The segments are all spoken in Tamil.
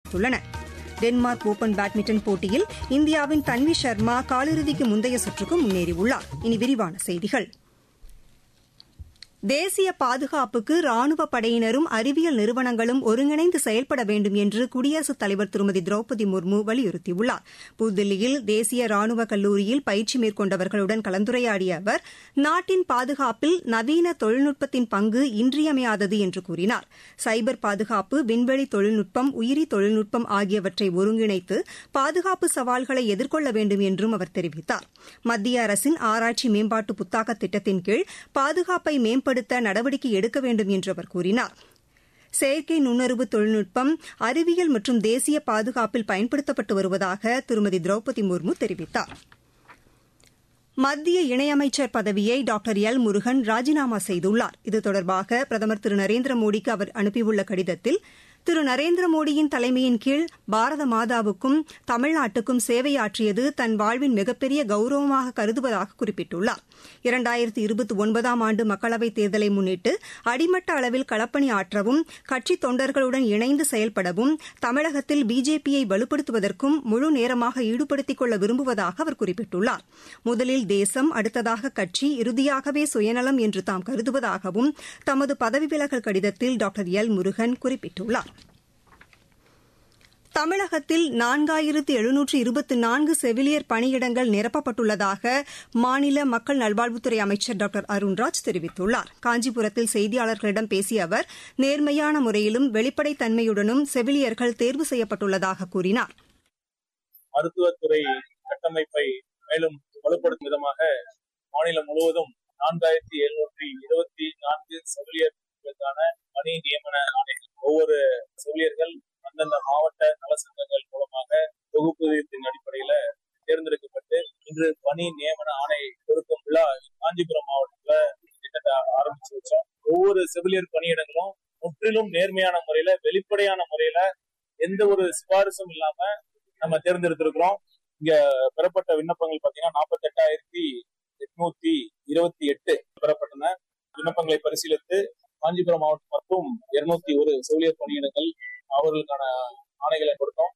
தெரிவித்துள்ளன டென்மார்க் ஓபன் பேட்மிண்டன் போட்டியில் இந்தியாவின் தன்வி சர்மா காலிறுதிக்கு முந்தைய சுற்றுக்கு முன்னேறியுள்ளார் இனி விரிவான செய்திகள் தேசிய பாதுகாப்புக்கு ராணுவ படையினரும் அறிவியல் நிறுவனங்களும் ஒருங்கிணைந்து செயல்பட வேண்டும் என்று குடியரசுத் தலைவர் திருமதி திரௌபதி முர்மு வலியுறுத்தியுள்ளார் புதுதில்லியில் தேசிய ராணுவ கல்லூரியில் பயிற்சி மேற்கொண்டவர்களுடன் கலந்துரையாடிய அவர் நாட்டின் பாதுகாப்பில் நவீன தொழில்நுட்பத்தின் பங்கு இன்றியமையாதது என்று கூறினார் சைபர் பாதுகாப்பு விண்வெளி தொழில்நுட்பம் உயிரி தொழில்நுட்பம் ஆகியவற்றை ஒருங்கிணைத்து பாதுகாப்பு சவால்களை எதிர்கொள்ள வேண்டும் என்றும் அவர் தெரிவித்தார் மத்திய அரசின் ஆராய்ச்சி மேம்பாட்டு புத்தாக்க திட்டத்தின் கீழ் பாதுகாப்பை மேம்படுத்த நடவடிக்கை எடுக்க வேண்டும் என்று அவர் கூறினார் செயற்கை நுண்ணறிவு தொழில்நுட்பம் அறிவியல் மற்றும் தேசிய பாதுகாப்பில் பயன்படுத்தப்பட்டு வருவதாக திருமதி திரௌபதி முர்மு தெரிவித்தார் மத்திய இணையமைச்சர் பதவியை டாக்டர் எல் முருகன் ராஜினாமா செய்துள்ளார் இது தொடர்பாக பிரதமர் திரு நரேந்திர மோடிக்கு அவர் அனுப்பியுள்ள கடிதத்தில் திரு நரேந்திர மோடியின் தலைமையின் கீழ் பாரத மாதாவுக்கும் தமிழ்நாட்டுக்கும் சேவையாற்றியது தன் வாழ்வின் மிகப்பெரிய கௌரவமாக கருதுவதாக குறிப்பிட்டுள்ளார் இரண்டாயிரத்தி இருபத்தி ஒன்பதாம் ஆண்டு மக்களவைத் தேர்தலை முன்னிட்டு அடிமட்ட அளவில் களப்பணி ஆற்றவும் கட்சி தொண்டர்களுடன் இணைந்து செயல்படவும் தமிழகத்தில் பிஜேபியை வலுப்படுத்துவதற்கும் முழு நேரமாக ஈடுபடுத்திக் கொள்ள விரும்புவதாக அவர் குறிப்பிட்டுள்ளார் முதலில் தேசம் அடுத்ததாக கட்சி இறுதியாகவே சுயநலம் என்று தாம் கருதுவதாகவும் தமது பதவி விலகல் கடிதத்தில் டாக்டர் எல் முருகன் குறிப்பிட்டுள்ளார் தமிழகத்தில் நான்காயிரத்து எழுநூற்று இருபத்தி நான்கு செவிலியர் பணியிடங்கள் நிரப்பப்பட்டுள்ளதாக மாநில மக்கள் நல்வாழ்வுத்துறை அமைச்சர் டாக்டர் அருண்ராஜ் தெரிவித்துள்ளார் காஞ்சிபுரத்தில் செய்தியாளர்களிடம் பேசிய அவர் நேர்மையான முறையிலும் வெளிப்படைத்தன்மையுடனும் செவிலியர்கள் தேர்வு செய்யப்பட்டுள்ளதாக கூறினார் மருத்துவத்துறை கட்டமைப்பை மேலும் வலுப்படுத்தும் விதமாக மாநிலம் முழுவதும் நான்காயிரத்தி எழுநூற்றி இருபத்தி நான்கு செவிலியர்களுக்கான பணி நியமன ஆணைகள் ஒவ்வொரு செவிலியர்கள் அந்தந்த மாவட்ட நலசங்கங்கள் மூலமாக தொகுப்பூதியத்தின் அடிப்படையில தேர்ந்தெடுக்கப்பட்டு இன்று பணி நியமன ஆணை கொடுக்கும் விழா காஞ்சிபுரம் மாவட்டத்துல திட்டத்தை ஆரம்பிச்சு வச்சோம் ஒவ்வொரு செவிலியர் பணியிடங்களும் முற்றிலும் நேர்மையான முறையில வெளிப்படையான முறையில எந்த ஒரு சிபாரிசும் இல்லாம நம்ம தேர்ந்தெடுத்திருக்கிறோம் இங்க பெறப்பட்ட விண்ணப்பங்கள் பாத்தீங்கன்னா நாற்பத்தி எட்டாயிரத்தி எட்நூத்தி இருபத்தி எட்டு பெறப்பட்டன விண்ணப்பங்களை பரிசீலித்து காஞ்சிபுரம் மாவட்டம் மற்றும் இருநூத்தி ஒரு செவிலியர் பணியிடங்கள் அவர்களுக்கான ஆணைகளை கொடுத்தோம்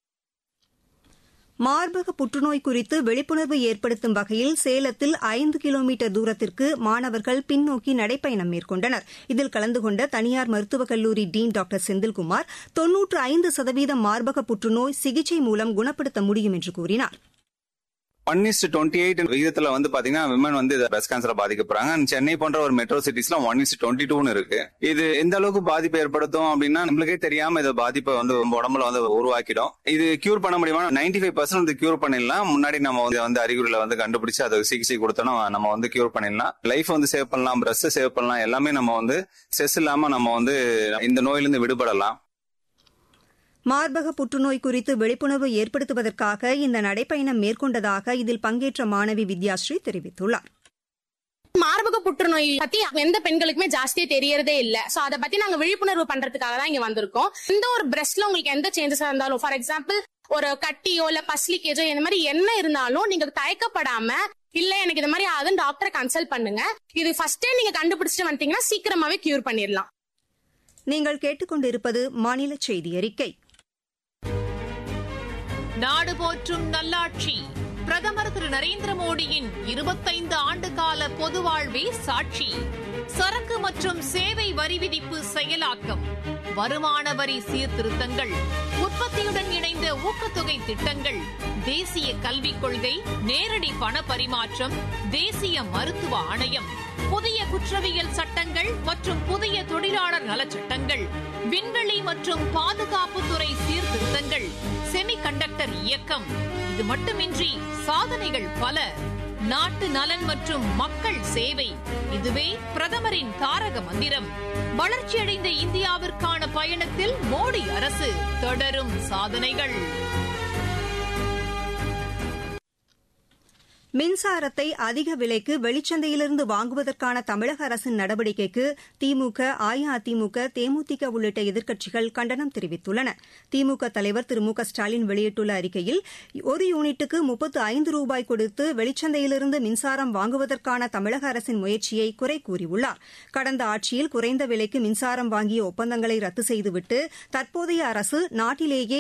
மார்பக புற்றுநோய் குறித்து விழிப்புணர்வு ஏற்படுத்தும் வகையில் சேலத்தில் ஐந்து கிலோமீட்டர் தூரத்திற்கு மாணவர்கள் பின்னோக்கி நடைப்பயணம் மேற்கொண்டனர் இதில் கலந்து கொண்ட தனியார் மருத்துவக் கல்லூரி டீன் டாக்டர் செந்தில்குமார் தொன்னூற்று ஐந்து சதவீதம் மார்பக புற்றுநோய் சிகிச்சை மூலம் குணப்படுத்த முடியும் என்று கூறினார் ஒன் இஸ் டுவெண்ட்டி எயிட் விகிதத்துல வந்து பாத்தீங்கன்னா விமன் வந்து பிரஸ்ட் கேன்சர் பாதிக்கப்படுறாங்க And சென்னை போன்ற ஒரு மெட்ரோ சிட்டிஸ்ல ஒன் இஸ் டுவெண்ட்டி டூன்னு இருக்கு இது எந்த அளவுக்கு பாதிப்பு ஏற்படுத்தும் அப்படின்னா நம்மளுக்கே தெரியாம இந்த பாதிப்பை வந்து நம்ம உடம்புல வந்து உருவாக்கிடும் இது கியூர் பண்ண முடியுமா நைன்டி ஃபைவ் பர்சன்ட் கியூர் பண்ணிடலாம் முன்னாடி நம்ம வந்து வந்து அறிகுறியில வந்து கண்டுபிடிச்சு அதை சிகிச்சை கொடுத்தோம்னா நம்ம வந்து கியூர் பண்ணிடலாம் லைஃப் வந்து சேவ் பண்ணலாம் பிரஸ்ட் சேவ் பண்ணலாம் எல்லாமே நம்ம வந்து ஸ்ட்ரெஸ் இல்லாம நம்ம வந்து இந்த நோயிலிருந்து விடுபடலாம் மார்பக புற்றுநோய் குறித்து விழிப்புணர்வு ஏற்படுத்துவதற்காக இந்த நடைப்பயணம் மேற்கொண்டதாக இதில் பங்கேற்ற மாணவி வித்யாஸ்ரீ தெரிவித்துள்ளார் மார்பக புற்றுநோய் பத்தி எந்த பெண்களுக்குமே ஜாஸ்தியா தெரியறதே இல்ல சோ அத பத்தி நாங்க விழிப்புணர்வு பண்றதுக்காக தான் இங்க வந்திருக்கோம் எந்த ஒரு பிரஸ்ட்ல உங்களுக்கு எந்த சேஞ்சஸா இருந்தாலும் ஃபார் எக்ஸாம்பிள் ஒரு கட்டியோ இல்ல பஸ்லிக்கேஜோ இந்த மாதிரி என்ன இருந்தாலும் நீங்க தயக்கப்படாம இல்ல எனக்கு இந்த மாதிரி ஆகுதுன்னு டாக்டரை கன்சல்ட் பண்ணுங்க இது ஃபர்ஸ்டே நீங்க கண்டுபிடிச்சிட்டு வந்துட்டீங்கன்னா சீக்கிரமாவே கியூர் பண்ணிடலாம் நீங்கள் கேட்டுக்கொண்டிருப்பது மாநில செய்தி அறிக்கை நாடு போற்றும் நல்லாட்சி பிரதமர் திரு நரேந்திர மோடியின் இருபத்தைந்து ஆண்டு கால பொது வாழ்வே சாட்சி சரக்கு மற்றும் சேவை வரி விதிப்பு செயலாக்கம் வருமான வரி சீர்திருத்தங்கள் உற்பத்தியுடன் இணைந்த ஊக்கத்தொகை திட்டங்கள் தேசிய கல்விக் கொள்கை நேரடி பண பரிமாற்றம் தேசிய மருத்துவ ஆணையம் புதிய குற்றவியல் சட்டங்கள் மற்றும் புதிய தொழிலாளர் நலச்சட்டங்கள் விண்வெளி மற்றும் பாதுகாப்புத்துறை சீர்திருத்தங்கள் செமிகண்டக்டர் இயக்கம் இது மட்டுமின்றி சாதனைகள் பல நாட்டு நலன் மற்றும் மக்கள் சேவை இதுவே பிரதமரின் தாரக மந்திரம் வளர்ச்சியடைந்த இந்தியாவிற்கான பயணத்தில் மோடி அரசு தொடரும் சாதனைகள் மின்சாரத்தை அதிக விலைக்கு வெளிச்சந்தையிலிருந்து வாங்குவதற்கான தமிழக அரசின் நடவடிக்கைக்கு திமுக அஇஅதிமுக தேமுதிக உள்ளிட்ட எதிர்க்கட்சிகள் கண்டனம் தெரிவித்துள்ளன திமுக தலைவர் திரு மு க ஸ்டாலின் வெளியிட்டுள்ள அறிக்கையில் ஒரு யூனிட்டுக்கு முப்பத்து ஐந்து ரூபாய் கொடுத்து வெளிச்சந்தையிலிருந்து மின்சாரம் வாங்குவதற்கான தமிழக அரசின் முயற்சியை குறை கூறியுள்ளார் கடந்த ஆட்சியில் குறைந்த விலைக்கு மின்சாரம் வாங்கிய ஒப்பந்தங்களை ரத்து செய்துவிட்டு தற்போதைய அரசு நாட்டிலேயே